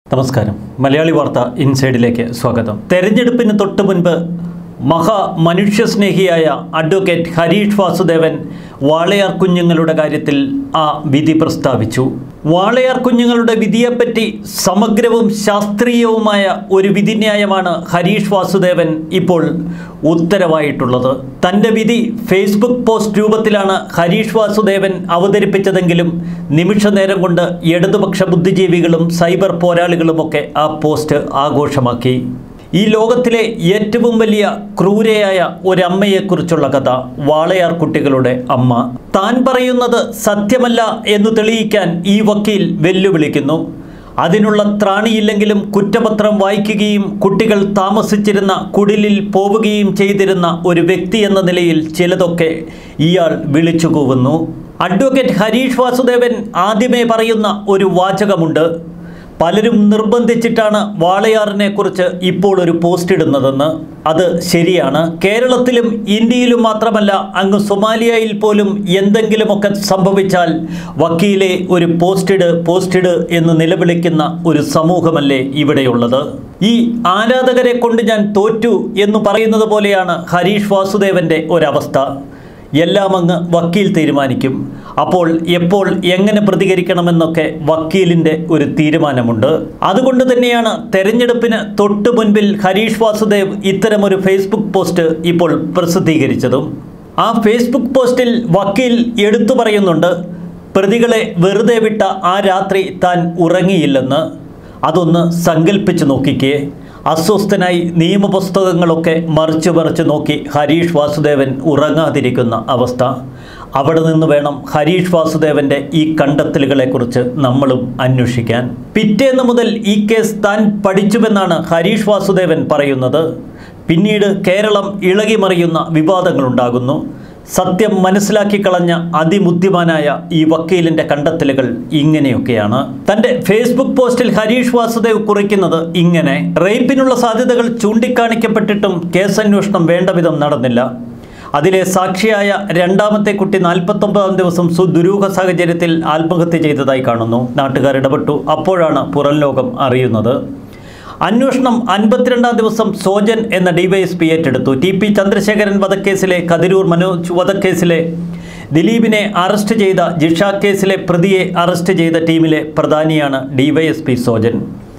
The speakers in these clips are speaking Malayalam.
നമസ്കാരം മലയാളി വാർത്ത ഇൻസൈഡിലേക്ക് സ്വാഗതം തെരഞ്ഞെടുപ്പിന് തൊട്ട് മുൻപ് മഹാ മനുഷ്യസ്നേഹിയായ അഡ്വക്കേറ്റ് ഹരീഷ് വാസുദേവൻ വാളയാർ കുഞ്ഞുങ്ങളുടെ കാര്യത്തിൽ ആ വിധി പ്രസ്താവിച്ചു വാളയാർ കുഞ്ഞുങ്ങളുടെ വിധിയെപ്പറ്റി സമഗ്രവും ശാസ്ത്രീയവുമായ ഒരു വിധിന്യായമാണ് ഹരീഷ് വാസുദേവൻ ഇപ്പോൾ ഉത്തരവായിട്ടുള്ളത് തൻ്റെ വിധി ഫേസ്ബുക്ക് പോസ്റ്റ് രൂപത്തിലാണ് ഹരീഷ് വാസുദേവൻ അവതരിപ്പിച്ചതെങ്കിലും നിമിഷ നേരം കൊണ്ട് ഇടതുപക്ഷ ബുദ്ധിജീവികളും സൈബർ പോരാളികളുമൊക്കെ ആ പോസ്റ്റ് ആഘോഷമാക്കി ഈ ലോകത്തിലെ ഏറ്റവും വലിയ ക്രൂരയായ ഒരമ്മയെക്കുറിച്ചുള്ള കഥ വാളയാർ കുട്ടികളുടെ അമ്മ താൻ പറയുന്നത് സത്യമല്ല എന്ന് തെളിയിക്കാൻ ഈ വക്കീൽ വെല്ലുവിളിക്കുന്നു അതിനുള്ള ത്രാണിയില്ലെങ്കിലും കുറ്റപത്രം വായിക്കുകയും കുട്ടികൾ താമസിച്ചിരുന്ന കുടിലിൽ പോവുകയും ചെയ്തിരുന്ന ഒരു വ്യക്തി എന്ന നിലയിൽ ചിലതൊക്കെ ഇയാൾ വിളിച്ചു കൂവുന്നു അഡ്വക്കേറ്റ് ഹരീഷ് വാസുദേവൻ ആദ്യമേ പറയുന്ന ഒരു വാചകമുണ്ട് പലരും നിർബന്ധിച്ചിട്ടാണ് വാളയാറിനെ കുറിച്ച് ഇപ്പോൾ ഒരു പോസ്റ്റ് ഇടുന്നതെന്ന് അത് ശരിയാണ് കേരളത്തിലും ഇന്ത്യയിലും മാത്രമല്ല അങ്ങ് സൊമാലിയയിൽ പോലും എന്തെങ്കിലുമൊക്കെ സംഭവിച്ചാൽ വക്കീലെ ഒരു പോസ്റ്റിഡ് പോസ്റ്റിഡ് എന്ന് നിലവിളിക്കുന്ന ഒരു സമൂഹമല്ലേ ഇവിടെയുള്ളത് ഈ ആരാധകരെ കൊണ്ട് ഞാൻ തോറ്റു എന്ന് പറയുന്നത് പോലെയാണ് ഹരീഷ് വാസുദേവൻ്റെ ഒരവസ്ഥ എല്ലാം അങ്ങ് വക്കീൽ തീരുമാനിക്കും അപ്പോൾ എപ്പോൾ എങ്ങനെ പ്രതികരിക്കണമെന്നൊക്കെ വക്കീലിൻ്റെ ഒരു തീരുമാനമുണ്ട് അതുകൊണ്ട് തന്നെയാണ് തെരഞ്ഞെടുപ്പിന് തൊട്ടു മുൻപിൽ ഹരീഷ് വാസുദേവ് ഇത്തരമൊരു ഫേസ്ബുക്ക് പോസ്റ്റ് ഇപ്പോൾ പ്രസിദ്ധീകരിച്ചതും ആ ഫേസ്ബുക്ക് പോസ്റ്റിൽ വക്കീൽ എടുത്തു പറയുന്നുണ്ട് പ്രതികളെ വെറുതെ വിട്ട ആ രാത്രി താൻ ഉറങ്ങിയില്ലെന്ന് അതൊന്ന് സങ്കല്പിച്ച് നോക്കിക്കേ അസ്വസ്ഥനായി നിയമപുസ്തകങ്ങളൊക്കെ മറിച്ച് മറിച്ച് നോക്കി ഹരീഷ് വാസുദേവൻ ഉറങ്ങാതിരിക്കുന്ന അവസ്ഥ അവിടെ നിന്ന് വേണം ഹരീഷ് വാസുദേവൻ്റെ ഈ കണ്ടെത്തലുകളെക്കുറിച്ച് നമ്മളും അന്വേഷിക്കാൻ പിറ്റേന്ന് മുതൽ ഈ കേസ് താൻ പഠിച്ചുവെന്നാണ് ഹരീഷ് വാസുദേവൻ പറയുന്നത് പിന്നീട് കേരളം ഇളകിമറിയുന്ന വിവാദങ്ങളുണ്ടാകുന്നു സത്യം മനസ്സിലാക്കി കളഞ്ഞ അതിബുദ്ധിമാനായ ഈ വക്കീലിന്റെ കണ്ടെത്തലുകൾ ഇങ്ങനെയൊക്കെയാണ് തന്റെ ഫേസ്ബുക്ക് പോസ്റ്റിൽ ഹരീഷ് വാസുദേവ് കുറിക്കുന്നത് ഇങ്ങനെ റേപ്പിനുള്ള സാധ്യതകൾ ചൂണ്ടിക്കാണിക്കപ്പെട്ടിട്ടും കേസന്വേഷണം വേണ്ട വിധം നടന്നില്ല അതിലെ സാക്ഷിയായ രണ്ടാമത്തെ കുട്ടി നാൽപ്പത്തൊമ്പതാം ദിവസം സുദുരൂഹ സാഹചര്യത്തിൽ ആത്മഹത്യ ചെയ്തതായി കാണുന്നു നാട്ടുകാർ ഇടപെട്ടു അപ്പോഴാണ് പുറം ലോകം അറിയുന്നത് അന്വേഷണം അൻപത്തിരണ്ടാം ദിവസം സോജൻ എന്ന ഡിവൈഎസ്പി ഏറ്റെടുത്തു ടി പി ചന്ദ്രശേഖരൻ വധക്കേസിലെ കതിരൂർ മനോജ് വധക്കേസിലെ ദിലീപിനെ അറസ്റ്റ് ചെയ്ത ജിഷ കേസിലെ പ്രതിയെ അറസ്റ്റ് ചെയ്ത ടീമിലെ പ്രധാനിയാണ് ഡിവൈഎസ്പി സോജൻ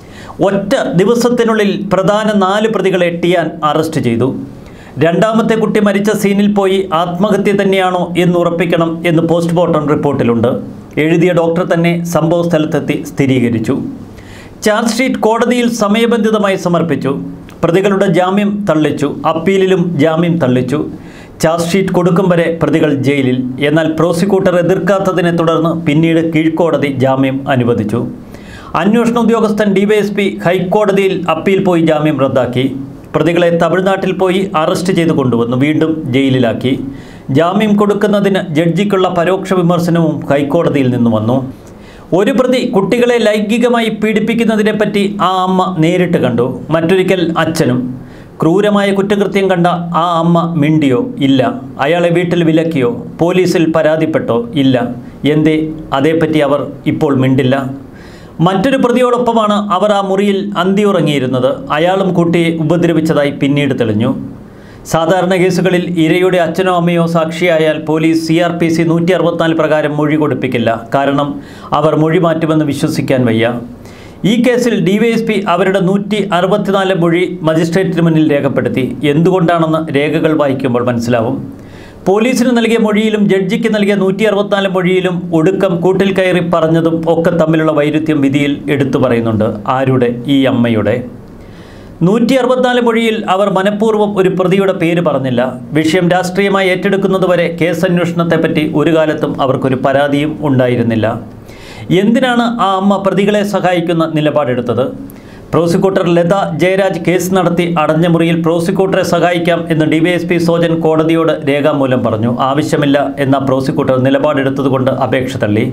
ഒറ്റ ദിവസത്തിനുള്ളിൽ പ്രധാന നാല് പ്രതികളെ ടിയാൻ അറസ്റ്റ് ചെയ്തു രണ്ടാമത്തെ കുട്ടി മരിച്ച സീനിൽ പോയി ആത്മഹത്യ തന്നെയാണോ എന്ന് ഉറപ്പിക്കണം എന്ന് പോസ്റ്റ്മോർട്ടം റിപ്പോർട്ടിലുണ്ട് എഴുതിയ ഡോക്ടർ തന്നെ സംഭവ സ്ഥലത്തെത്തി സ്ഥിരീകരിച്ചു ചാർജ് ഷീറ്റ് കോടതിയിൽ സമയബന്ധിതമായി സമർപ്പിച്ചു പ്രതികളുടെ ജാമ്യം തള്ളിച്ചു അപ്പീലിലും ജാമ്യം തള്ളിച്ചു ചാർജ് ഷീറ്റ് കൊടുക്കും വരെ പ്രതികൾ ജയിലിൽ എന്നാൽ പ്രോസിക്യൂട്ടർ എതിർക്കാത്തതിനെ തുടർന്ന് പിന്നീട് കീഴ്ക്കോടതി ജാമ്യം അനുവദിച്ചു അന്വേഷണ ഉദ്യോഗസ്ഥൻ ഡിവൈഎസ്പി ഹൈക്കോടതിയിൽ അപ്പീൽ പോയി ജാമ്യം റദ്ദാക്കി പ്രതികളെ തമിഴ്നാട്ടിൽ പോയി അറസ്റ്റ് ചെയ്ത് കൊണ്ടുവന്നു വീണ്ടും ജയിലിലാക്കി ജാമ്യം കൊടുക്കുന്നതിന് ജഡ്ജിക്കുള്ള പരോക്ഷ വിമർശനവും ഹൈക്കോടതിയിൽ നിന്ന് വന്നു ഒരു പ്രതി കുട്ടികളെ ലൈംഗികമായി പീഡിപ്പിക്കുന്നതിനെപ്പറ്റി ആ അമ്മ നേരിട്ട് കണ്ടു മറ്റൊരിക്കൽ അച്ഛനും ക്രൂരമായ കുറ്റകൃത്യം കണ്ട ആ അമ്മ മിണ്ടിയോ ഇല്ല അയാളെ വീട്ടിൽ വിലക്കിയോ പോലീസിൽ പരാതിപ്പെട്ടോ ഇല്ല എന്തേ അതേപ്പറ്റി അവർ ഇപ്പോൾ മിണ്ടില്ല മറ്റൊരു പ്രതിയോടൊപ്പമാണ് അവർ ആ മുറിയിൽ അന്തിയുറങ്ങിയിരുന്നത് അയാളും കുട്ടിയെ ഉപദ്രവിച്ചതായി പിന്നീട് തെളിഞ്ഞു സാധാരണ കേസുകളിൽ ഇരയുടെ അച്ഛനോ അമ്മയോ സാക്ഷിയായാൽ police C R P C നൂറ്റി അറുപത്തിനാല് പ്രകാരം മൊഴി കൊടുപ്പിക്കില്ല കാരണം അവർ മൊഴി മാറ്റുമെന്ന് വിശ്വസിക്കാൻ വയ്യ ഈ കേസിൽ ഡിവൈഎസ്പി അവരുടെ നൂറ്റി അറുപത്തിനാല് മൊഴി മജിസ്ട്രേറ്റിന് മുന്നിൽ രേഖപ്പെടുത്തി എന്തുകൊണ്ടാണെന്ന് രേഖകൾ വായിക്കുമ്പോൾ മനസ്സിലാവും പോലീസിന് നൽകിയ മൊഴിയിലും ജഡ്ജിക്ക് നൽകിയ നൂറ്റി അറുപത്തിനാല് മൊഴിയിലും ഒടുക്കം കൂട്ടിൽ കയറി പറഞ്ഞതും ഒക്കെ തമ്മിലുള്ള വൈരുദ്ധ്യം വിധിയിൽ എടുത്തു പറയുന്നുണ്ട് ആരുടെ ഈ അമ്മയുടെ നൂറ്റി അറുപത്തിനാല് മൊഴിയിൽ അവർ മനഃപൂർവ്വം ഒരു പ്രതിയുടെ പേര് പറഞ്ഞില്ല വിഷയം രാഷ്ട്രീയമായി ഏറ്റെടുക്കുന്നതുവരെ കേസന്വേഷണത്തെപ്പറ്റി ഒരു കാലത്തും അവർക്കൊരു പരാതിയും ഉണ്ടായിരുന്നില്ല എന്തിനാണ് ആ അമ്മ പ്രതികളെ സഹായിക്കുന്ന നിലപാടെടുത്തത് പ്രോസിക്യൂട്ടർ ലത ജയരാജ് കേസ് നടത്തി അടഞ്ഞ മുറിയിൽ പ്രോസിക്യൂട്ടറെ സഹായിക്കാം എന്ന് ഡിവൈഎസ്പി സോജൻ കോടതിയോട് രേഖാമൂലം പറഞ്ഞു ആവശ്യമില്ല എന്ന പ്രോസിക്യൂട്ടർ നിലപാടെടുത്തതുകൊണ്ട് അപേക്ഷ തള്ളി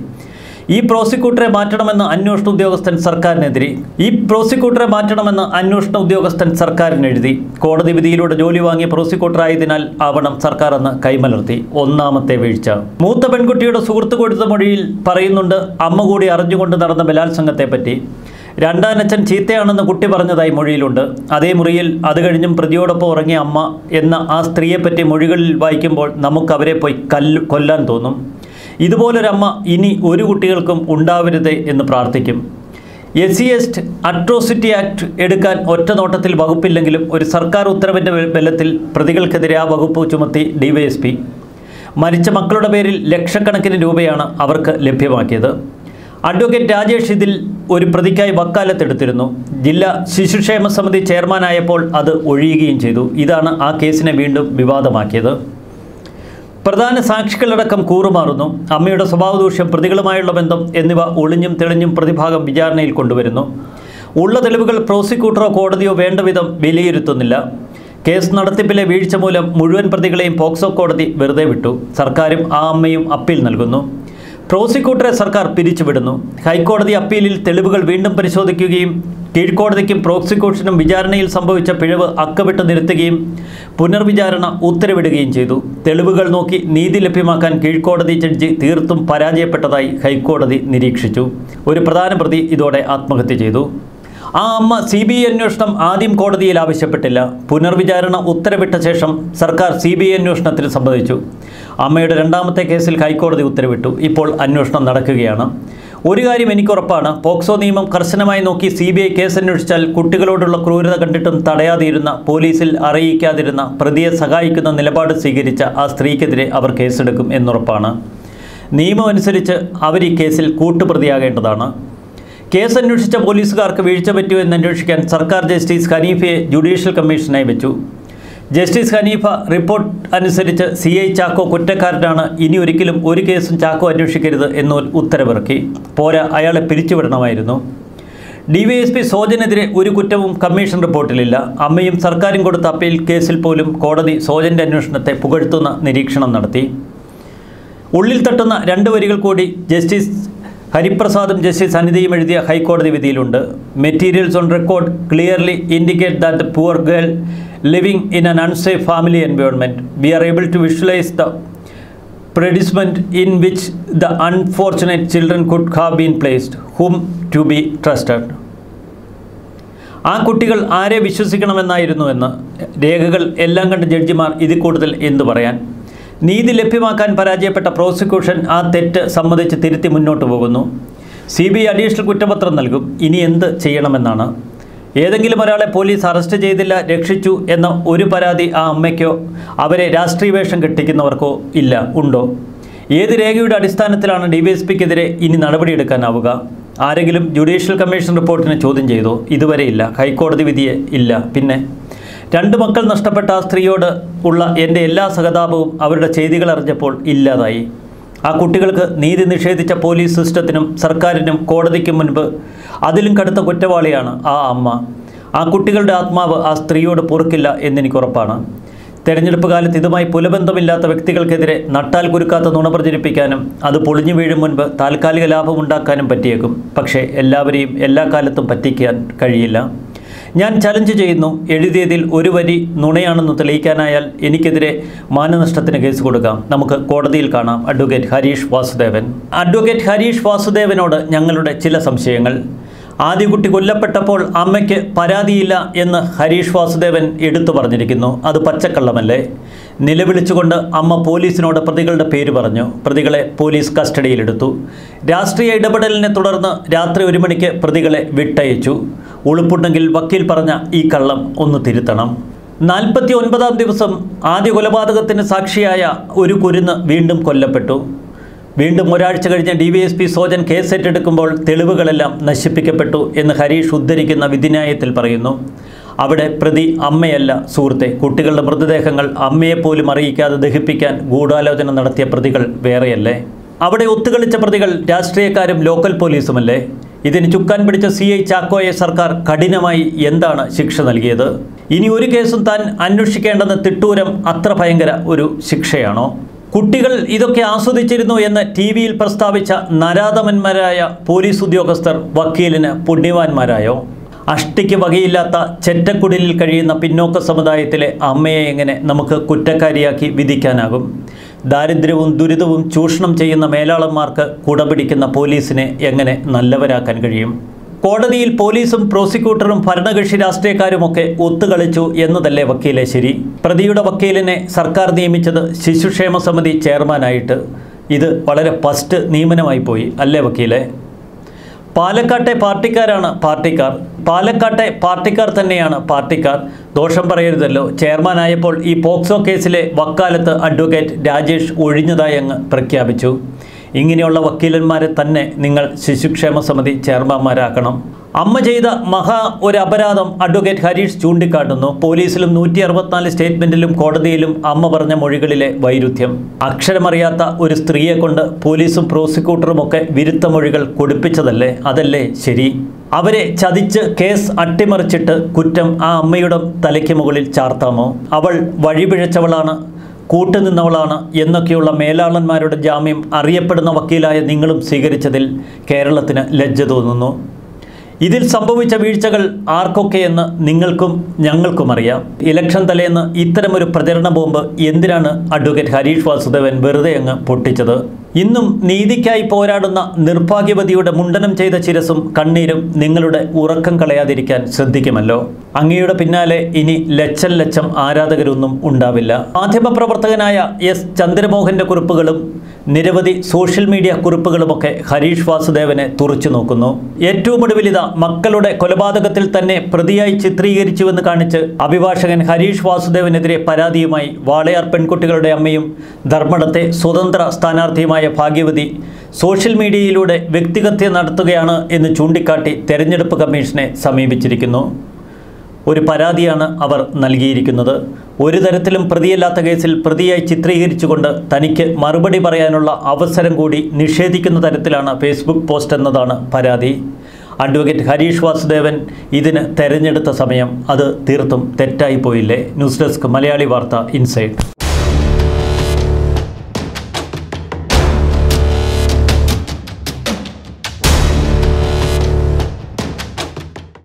ഈ പ്രോസിക്യൂട്ടറെ മാറ്റണമെന്ന് അന്വേഷണ ഉദ്യോഗസ്ഥൻ സർക്കാരിനെതിരെ ഈ പ്രോസിക്യൂട്ടറെ മാറ്റണമെന്ന് അന്വേഷണ ഉദ്യോഗസ്ഥൻ സർക്കാരിന് എഴുതി കോടതി വിധിയിലൂടെ ജോലി വാങ്ങിയ പ്രോസിക്യൂട്ടർ ആയതിനാൽ ആവണം സർക്കാർ അന്ന് കൈമലർത്തി ഒന്നാമത്തെ വീഴ്ച മൂത്ത പെൺകുട്ടിയുടെ സുഹൃത്ത് കൊടുത്ത മൊഴിയിൽ പറയുന്നുണ്ട് അമ്മ കൂടി അറിഞ്ഞുകൊണ്ട് നടന്ന ബലാത്സംഗത്തെ പറ്റി രണ്ടാനച്ഛൻ ചീത്തയാണെന്ന് കുട്ടി പറഞ്ഞതായി മൊഴിയിലുണ്ട് അതേ മുറിയിൽ അത് കഴിഞ്ഞും പ്രതിയോടൊപ്പം ഉറങ്ങിയ അമ്മ എന്ന ആ സ്ത്രീയെപ്പറ്റി മൊഴികളിൽ വായിക്കുമ്പോൾ നമുക്ക് അവരെ പോയി കല്ല് കൊല്ലാൻ തോന്നും ഇതുപോലൊരമ്മ ഇനി ഒരു കുട്ടികൾക്കും ഉണ്ടാവരുതേ എന്ന് പ്രാർത്ഥിക്കും S C ST atrocity act എടുക്കാൻ ഒറ്റ നോട്ടത്തിൽ വകുപ്പില്ലെങ്കിലും ഒരു സർക്കാർ ഉത്തരവിൻ്റെ ബലത്തിൽ പ്രതികൾക്കെതിരെ ആ വകുപ്പ് ചുമത്തി ഡിവൈഎസ്പി മരിച്ച മക്കളുടെ പേരിൽ ലക്ഷക്കണക്കിന് രൂപയാണ് അവർക്ക് ലഭ്യമാക്കിയത് അഡ്വക്കേറ്റ് രാജേഷ് ഇതിൽ ഒരു പ്രതിക്കായി വക്കാലത്തെടുത്തിരുന്നു ജില്ലാ ശിശുക്ഷേമ സമിതി ചെയർമാനായപ്പോൾ അത് ഒഴിയുകയും ചെയ്തു ഇതാണ് ആ കേസിനെ വീണ്ടും വിവാദമാക്കിയത് പ്രധാന സാക്ഷികളടക്കം കൂറുമാറുന്നു അമ്മയുടെ സ്വഭാവദൂഷ്യം പ്രതികളുമായുള്ള ബന്ധം എന്നിവ ഒളിഞ്ഞും തെളിഞ്ഞും പ്രതിഭാഗം വിചാരണയിൽ കൊണ്ടുവരുന്നു ഉള്ള തെളിവുകൾ പ്രോസിക്യൂട്ടറോ കോടതിയോ വേണ്ട വിധം വിലയിരുത്തുന്നില്ല കേസ് നടത്തിപ്പിലെ വീഴ്ച മൂലം മുഴുവൻ പ്രതികളെയും പോക്സോ കോടതി വെറുതെ വിട്ടു സർക്കാരും ആ അമ്മയും അപ്പീൽ നൽകുന്നു പ്രോസിക്യൂട്ടറെ സർക്കാർ പിരിച്ചുവിടുന്നു ഹൈക്കോടതി അപ്പീലിൽ തെളിവുകൾ വീണ്ടും പരിശോധിക്കുകയും കീഴ്ക്കോടതിക്കും പ്രോസിക്യൂഷനും വിചാരണയിൽ സംഭവിച്ച പിഴവ് അക്കവിട്ട് നിരത്തുകയും പുനർവിചാരണ ഉത്തരവിടുകയും ചെയ്തു തെളിവുകൾ നോക്കി നീതി ലഭ്യമാക്കാൻ കീഴ്ക്കോടതി ജഡ്ജി തീർത്തും പരാജയപ്പെട്ടതായി ഹൈക്കോടതി നിരീക്ഷിച്ചു ഒരു പ്രധാന പ്രതി ഇതോടെ ആത്മഹത്യ ചെയ്തു ആ അമ്മ സി ബി ഐ അന്വേഷണം ആദ്യം കോടതിയിൽ ആവശ്യപ്പെട്ടില്ല പുനർവിചാരണ ഉത്തരവിട്ട ശേഷം സർക്കാർ സി ബി ഐ അന്വേഷണത്തിന് സമ്മതിച്ചു അമ്മയുടെ രണ്ടാമത്തെ കേസിൽ ഹൈക്കോടതി ഉത്തരവിട്ടു ഇപ്പോൾ അന്വേഷണം നടക്കുകയാണ് ഒരു കാര്യം എനിക്കുറപ്പാണ് പോക്സോ നിയമം കർശനമായി നോക്കി സി ബി ഐ കേസ് അന്വേഷിച്ചാൽ കുട്ടികളോടുള്ള ക്രൂരത കണ്ടിട്ടും തടയാതിരുന്ന പോലീസിൽ അറിയിക്കാതിരുന്ന പ്രതിയെ സഹായിക്കുന്ന നിലപാട് സ്വീകരിച്ച ആ സ്ത്രീക്കെതിരെ അവർ കേസെടുക്കും എന്നുറപ്പാണ് നിയമമനുസരിച്ച് അവർ ഈ കേസിൽ കൂട്ടുപ്രതിയാകേണ്ടതാണ് കേസ് അന്വേഷിച്ച പോലീസുകാർക്ക് വീഴ്ച പറ്റിയോ എന്ന് അന്വേഷിക്കാൻ സർക്കാർ ജസ്റ്റിസ് ഹനീഫയെ ജുഡീഷ്യൽ കമ്മീഷനായി വെച്ചു ജസ്റ്റിസ് ഹനീഫ റിപ്പോർട്ട് അനുസരിച്ച് സി ഐ ചാക്കോ കുറ്റക്കാരനാണ് ഇനി ഒരിക്കലും ഒരു കേസും ചാക്കോ അന്വേഷിക്കരുത് എന്ന് ഉത്തരവിറക്കി പോരാ അയാളെ പിരിച്ചുവിടണമായിരുന്നു ഡിവൈഎസ്പി സോജനെതിരെ ഒരു കുറ്റവും കമ്മീഷൻ റിപ്പോർട്ടിലില്ല അമ്മയും സർക്കാരും കൊടുത്ത അപ്പീൽ കേസിൽ പോലും കോടതി സോജൻ്റെ അന്വേഷണത്തെ പുകഴ്ത്തുന്ന നിരീക്ഷണം നടത്തി ഉള്ളിൽ തട്ടുന്ന രണ്ട് വരികൾ കൂടി ജസ്റ്റിസ് ഹരിപ്രസാദും ജസ്റ്റിസ് അനിതയും എഴുതിയ ഹൈക്കോടതി വിധിയിലുണ്ട് materials on record clearly indicate that the poor girl living in an unsafe family environment we are able to visualise the predicament in which the unfortunate children could have been placed, whom to be trusted. ആ കുട്ടികൾ ആരെ വിശ്വസിക്കണമെന്നായിരുന്നു എന്ന് രേഖകൾ എല്ലാം കണ്ട ജഡ്ജിമാർ ഇതിൽ കൂടുതൽ എന്തു പറയാൻ നീതി ലഭ്യമാക്കാൻ പരാജയപ്പെട്ട പ്രോസിക്യൂഷൻ ആ തെറ്റ് സമ്മതിച്ച് തിരുത്തി മുന്നോട്ട് പോകുന്നു സി ബി ഐ അഡീഷണൽ കുറ്റപത്രം നൽകും ഇനി എന്ത് ചെയ്യണമെന്നാണ് ഏതെങ്കിലും ഒരാളെ പോലീസ് അറസ്റ്റ് ചെയ്തില്ല രക്ഷിച്ചു എന്ന ഒരു പരാതി ആ അമ്മയ്ക്കോ അവരെ രാഷ്ട്രീയ വേഷം കെട്ടിക്കുന്നവർക്കോ ഇല്ല ഉണ്ടോ ഏത് രേഖയുടെ അടിസ്ഥാനത്തിലാണ് ഡി വി എസ് പിക്കെതിരെ ഇനി നടപടിയെടുക്കാനാവുക ആരെങ്കിലും ജുഡീഷ്യൽ കമ്മീഷൻ റിപ്പോർട്ടിനെ ചോദ്യം ചെയ്തോ ഇതുവരെ ഇല്ല ഹൈക്കോടതി വിധിയെ ഇല്ല പിന്നെ രണ്ട് മക്കൾ നഷ്ടപ്പെട്ട ആ സ്ത്രീയോട് ഉള്ള എൻ്റെ എല്ലാ സഹതാപവും അവരുടെ ചെയ്തികൾ അറിഞ്ഞപ്പോൾ ഇല്ലാതായി ആ കുട്ടികൾക്ക് നീതി നിഷേധിച്ച പോലീസ് സിസ്റ്റത്തിനും സർക്കാരിനും കോടതിക്കും മുൻപ് അതിലും കടുത്ത കുറ്റവാളിയാണ് ആ അമ്മ ആ കുട്ടികളുടെ ആത്മാവ് ആ സ്ത്രീയോട് പൊറുക്കില്ല എന്നെനിക്കുറപ്പാണ് തെരഞ്ഞെടുപ്പ് കാലത്ത് ഇതുമായി പുലബന്ധമില്ലാത്ത വ്യക്തികൾക്കെതിരെ നട്ടാൽ കുരുക്കാത്ത നുണ പ്രചരിപ്പിക്കാനും അത് പൊളിഞ്ഞു വീഴും മുൻപ് താൽക്കാലിക ലാഭമുണ്ടാക്കാനും പറ്റിയേക്കും പക്ഷേ എല്ലാവരെയും എല്ലാ കാലത്തും പറ്റിക്കാൻ കഴിയില്ല ഞാൻ ചലഞ്ച് ചെയ്യുന്നു എഴുതിയതിൽ ഒരു വരി നുണയാണെന്ന് തെളിയിക്കാനായാൽ എനിക്കെതിരെ മാനനഷ്ടത്തിന് കേസ് കൊടുക്കാം നമുക്ക് കോടതിയിൽ കാണാം അഡ്വക്കേറ്റ് ഹരീഷ് വാസുദേവൻ അഡ്വക്കേറ്റ് ഹരീഷ് വാസുദേവനോട് ഞങ്ങളുടെ ചില സംശയങ്ങൾ ആദ്യകുട്ടി കൊല്ലപ്പെട്ടപ്പോൾ അമ്മയ്ക്ക് പരാതിയില്ല എന്ന് ഹരീഷ് വാസുദേവൻ എടുത്തു പറഞ്ഞിരിക്കുന്നു അത് പച്ചക്കള്ളമല്ലേ നിലവിളിച്ചുകൊണ്ട് അമ്മ പോലീസിനോട് പ്രതികളുടെ പേര് പറഞ്ഞു പ്രതികളെ പോലീസ് കസ്റ്റഡിയിലെടുത്തു രാഷ്ട്രീയ ഇടപെടലിനെ തുടർന്ന് രാത്രി ഒരു മണിക്ക് പ്രതികളെ വിട്ടയച്ചു ഉളുപ്പുണ്ടെങ്കിൽ വക്കീൽ പറഞ്ഞ ഈ കള്ളം ഒന്ന് തിരുത്തണം നാൽപ്പത്തി ഒൻപതാം ദിവസം ആദ്യ കൊലപാതകത്തിന് സാക്ഷിയായ ഒരു കുരുന്ന് വീണ്ടും കൊല്ലപ്പെട്ടു വീണ്ടും ഒരാഴ്ച കഴിഞ്ഞ് D V S P Sojan case ഏറ്റെടുക്കുമ്പോൾ തെളിവുകളെല്ലാം നശിപ്പിക്കപ്പെട്ടു എന്ന് ഹരീഷ് ഉദ്ധരിക്കുന്ന വിധിന്യായത്തിൽ പറയുന്നു അവിടെ പ്രതി അമ്മയല്ല സുഹൃത്തെ കുട്ടികളുടെ മൃതദേഹങ്ങൾ അമ്മയെപ്പോലും അറിയിക്കാതെ ദഹിപ്പിക്കാൻ ഗൂഢാലോചന നടത്തിയ പ്രതികൾ വേറെയല്ലേ അവിടെ ഒത്തുകളിച്ച പ്രതികൾ രാഷ്ട്രീയക്കാരും ലോക്കൽ പോലീസുമല്ലേ ഇതിന് ചുക്കാൻ പിടിച്ച സി ഐ ചാക്കോയെ സർക്കാർ കഠിനമായി എന്താണ് ശിക്ഷ നൽകിയത് ഇനി ഒരു കേസും താൻ അന്വേഷിക്കേണ്ടെന്ന തിട്ടൂരം അത്ര ഭയങ്കര ഒരു ശിക്ഷയാണോ കുട്ടികൾ ഇതൊക്കെ ആസ്വദിച്ചിരുന്നു എന്ന് ടി വിയിൽ പ്രസ്താവിച്ച നരാധമന്മാരായ പോലീസ് ഉദ്യോഗസ്ഥർ വക്കീലിന് പുണ്യവാന്മാരായോ അഷ്ടിക്ക് വകയില്ലാത്ത ചെറ്റക്കുടിലിൽ കഴിയുന്ന പിന്നോക്ക സമുദായത്തിലെ അമ്മയെ എങ്ങനെ നമുക്ക് കുറ്റക്കാരിയാക്കി വിധിക്കാനാകും ദാരിദ്ര്യവും ദുരിതവും ചൂഷണം ചെയ്യുന്ന മേലാളന്മാർക്ക് കുടപിടിക്കുന്ന പോലീസിനെ എങ്ങനെ നല്ലവരാക്കാൻ കഴിയും കോടതിയിൽ പോലീസും പ്രോസിക്യൂട്ടറും ഭരണകക്ഷി രാഷ്ട്രീയക്കാരുമൊക്കെ ഒത്തുകളിച്ചു എന്നതല്ലേ വക്കീലെ ശരി പ്രതിയുടെ വക്കീലിനെ സർക്കാർ നിയമിച്ചത് ശിശുക്ഷേമ സമിതി ചെയർമാനായിട്ട് ഇത് വളരെ ഫസ്റ്റ് നിയമനമായി പോയി അല്ലേ വക്കീലെ പാലക്കാട്ടെ പാർട്ടിക്കാരാണ് പാർട്ടിക്കാർ പാലക്കാട്ടെ പാർട്ടിക്കാർ തന്നെയാണ് പാർട്ടിക്കാർ ദോഷം പറയരുതല്ലോ ചെയർമാനായപ്പോൾ ഈ പോക്സോ കേസിലെ വക്കാലത്ത് അഡ്വക്കേറ്റ് രാജേഷ് ഒഴിഞ്ഞതായി അങ്ങ് പ്രഖ്യാപിച്ചു ഇങ്ങനെയുള്ള വക്കീലന്മാരെ തന്നെ നിങ്ങൾ ശിശുക്ഷേമ സമിതി ചെയർമാന്മാരാക്കണം അമ്മ ചെയ്ത മഹാ ഒരു അപരാധം അഡ്വക്കേറ്റ് ഹരീഷ് ചൂണ്ടിക്കാട്ടുന്നു പോലീസിലും നൂറ്റി അറുപത്തിനാല് സ്റ്റേറ്റ്മെന്റിലും കോടതിയിലും അമ്മ പറഞ്ഞ മൊഴികളിലെ വൈരുദ്ധ്യം അക്ഷരമറിയാത്ത ഒരു സ്ത്രീയെ കൊണ്ട് പോലീസും പ്രോസിക്യൂട്ടറും ഒക്കെ വിരുദ്ധ മൊഴികൾ കൊടുപ്പിച്ചതല്ലേ അതല്ലേ ശരി അവരെ ചതിച്ച് കേസ് അട്ടിമറിച്ചിട്ട് കുറ്റം ആ അമ്മയുടെ തലയ്ക്ക് മുകളിൽ ചാർത്താമോ അവൾ വഴിപിഴച്ചവളാണ് കൂട്ടുനിന്നവളാണ് എന്നൊക്കെയുള്ള മേലാളന്മാരുടെ ജാമ്യം അറിയപ്പെടുന്ന വക്കീലായ നിങ്ങളും സ്വീകരിച്ചതിൽ കേരളത്തിന് ലജ്ജ തോന്നുന്നു ഇതിൽ സംഭവിച്ച വീഴ്ചകൾ ആർക്കൊക്കെയെന്ന് നിങ്ങൾക്കും ഞങ്ങൾക്കും അറിയാം ഇലക്ഷൻ തലേന്ന് ഇത്തരമൊരു പ്രചരണ ബോംബ് എന്തിനാണ് അഡ്വക്കേറ്റ് ഹരീഷ് വാസുദേവൻ വെറുതെ അങ്ങ് പൊട്ടിച്ചത് ഇന്നും നീതിക്കായി പോരാടുന്ന നിർഭാഗ്യവതിയുടെ മുണ്ടനം ചെയ്ത ചിരസും കണ്ണീരും നിങ്ങളുടെ ഉറക്കം കളയാതിരിക്കാൻ ശ്രദ്ധിക്കുമല്ലോ അങ്ങയുടെ പിന്നാലെ ഇനി ലച്ചം ലച്ചം ആരാധകരൊന്നും ഉണ്ടാവില്ല മാധ്യമപ്രവർത്തകനായ എസ് ചന്ദ്രമോഹന്റെ കുറിപ്പുകളും നിരവധി സോഷ്യൽ മീഡിയ കുറിപ്പുകളുമൊക്കെ ഹരീഷ് വാസുദേവനെ തുറച്ചു നോക്കുന്നു ഏറ്റവും ഒടുവിലിത മക്കളുടെ കൊലപാതകത്തിൽ തന്നെ പ്രതിയായി ചിത്രീകരിച്ചുവെന്ന് കാണിച്ച് അഭിഭാഷകൻ ഹരീഷ് വാസുദേവനെതിരെ പരാതിയുമായി വാളയാർ പെൺകുട്ടികളുടെ അമ്മയും ധർമ്മടത്തെ സ്വതന്ത്ര സ്ഥാനാർത്ഥിയുമായ ഭാഗ്യവതി സോഷ്യൽ മീഡിയയിലൂടെ വ്യക്തിഹത്യ നടത്തുകയാണ് എന്ന് ചൂണ്ടിക്കാട്ടി തെരഞ്ഞെടുപ്പ് കമ്മീഷനെ സമീപിച്ചിരിക്കുന്നു ഒരു പരാതിയാണ് അവർ നൽകിയിരിക്കുന്നത് ഒരു തരത്തിലും പ്രതിയല്ലാത്ത കേസിൽ പ്രതിയായി ചിത്രീകരിച്ചുകൊണ്ട് തനിക്ക് മറുപടി പറയാനുള്ള അവസരം കൂടി നിഷേധിക്കുന്ന തരത്തിലാണ് ഫേസ്ബുക്ക് പോസ്റ്റ് എന്നതാണ് പരാതി അഡ്വക്കേറ്റ് ഹരീഷ് വാസുദേവൻ ഇതിന് തെരഞ്ഞെടുത്ത സമയം അത് തീർത്തും തെറ്റായി പോയില്ലേ ന്യൂസ് ഡെസ്ക് മലയാളി വാർത്ത ഇൻസൈഡ്